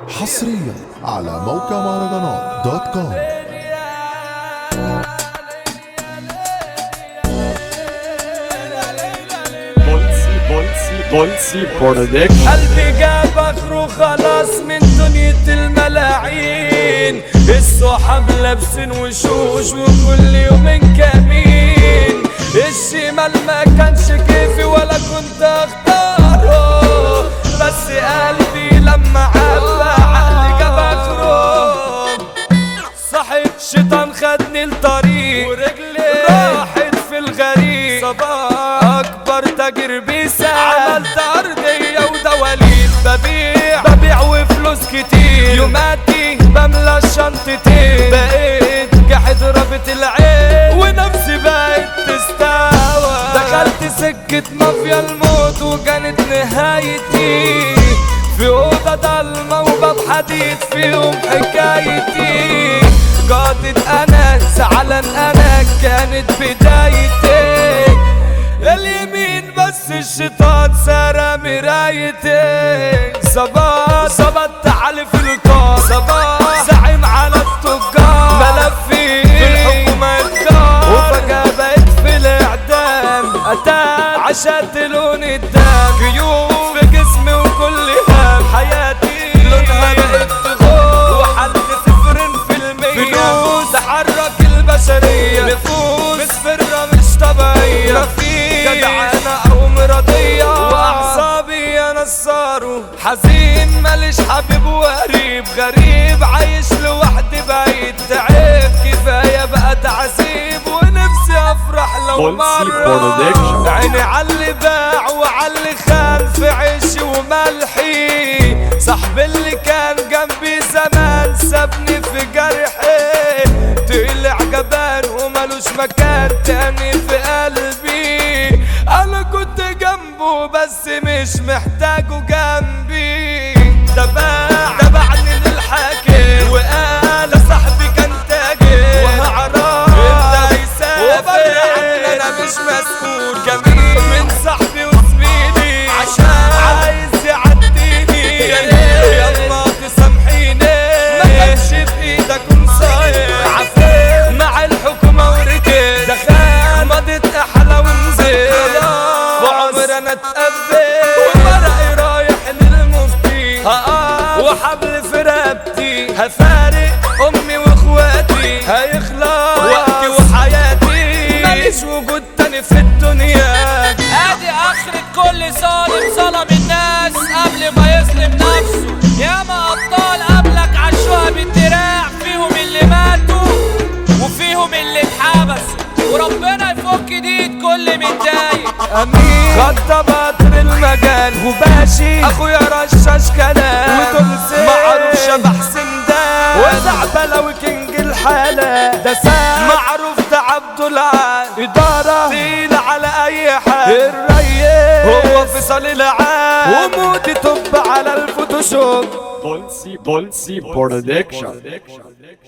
حصريا على موقع مهرجانات دوت كوم بولسي بولسي بولسي برودكشن قلبي جاب اخره خلاص من دنيا الملاعين الصحاب لابسين وشوش وكل يومين كمين الشمال ما كانش كيفي ولا كنت اختاره بس قلبي لما عبى عقلي جاب اخره صحيح شيطان خدني لطريق ورجلي راحت في الغريق صباح اكبر تاجر بيسا عملت ارضية ودواليب ببيع ببيع وفلوس كتير يوماتي بملى شنطتين بقيت جاحد رابط العين ونفسي بقت تستوى دخلت سكة مافيا الموت وكانت نهايتي في أوضة ضلمة وباب حديد فيهم حكايتي قاضد أنا زعلان أنا كانت بدايتي اليمين بس الشيطان سرى مرايتي صباح صبت علي في القاع صباح زعيم على التجار ملفي في الحكومة اتكار وفجأة بقيت في الإعدام أتاك عشان لون الدم جيوب في جسمي وكل هام حياتي لونها بقت تغور وحد صفر في المية فلوس تحرك البشرية نفوس مسفرة مش طبيعية مفيش جدعانة أو مرضية وأعصابي أنا نصاره حزين ماليش حبيب وقريب غريب عايش لوحدي بعيد تعب كفاية بقى تعذيب ونفسي أفرح لو بولسي مرة برودكشن. عيني عاللي باع وعاللي خان في عيشي وملحي صاحبي اللي كان جنبي زمان سابني في جرحي طلع جبان وملوش مكان تاني في قلبي انا كنت جنبه بس مش محتاجه جنبي تباع تبعني للحاكم وقال صاحبي كان تاجر وهعرف امتى يسافر وبره عني انا مش مسؤول جميل من صاحبي وزميلي عشان عايز يعديني يا ريت يلا تسامحيني ما كانش بايدك صاير عفيت مع الحكومة ورجيت دخل مضيت احلى ونزيد وعمر انا اتقبل وورقي رايح للمفتي هقف وحبل في رقبتي هفارق امي واخواتي هيخلص وقتي وحياتي ماليش وجود تاني في الدنيا ادي اخرة كل ظالم ظلم الناس قبل ما يظلم نفسه ياما ابطال قبلك عاشوها بالدراع فيهم اللي ماتوا وفيهم اللي اتحبسوا وربنا يفك ديد كل متضايق امين خط بطر المجال وباشي اخويا رشاش كلام وتلسي معروف شبح سندان وزعبلة وكينج الحالة ده سام معروف ده عبد العال ادارة تقيل على اي حال الريس هو فيصل العال ومودي طب على الفوتوشوب بولسي بولسي برودكشن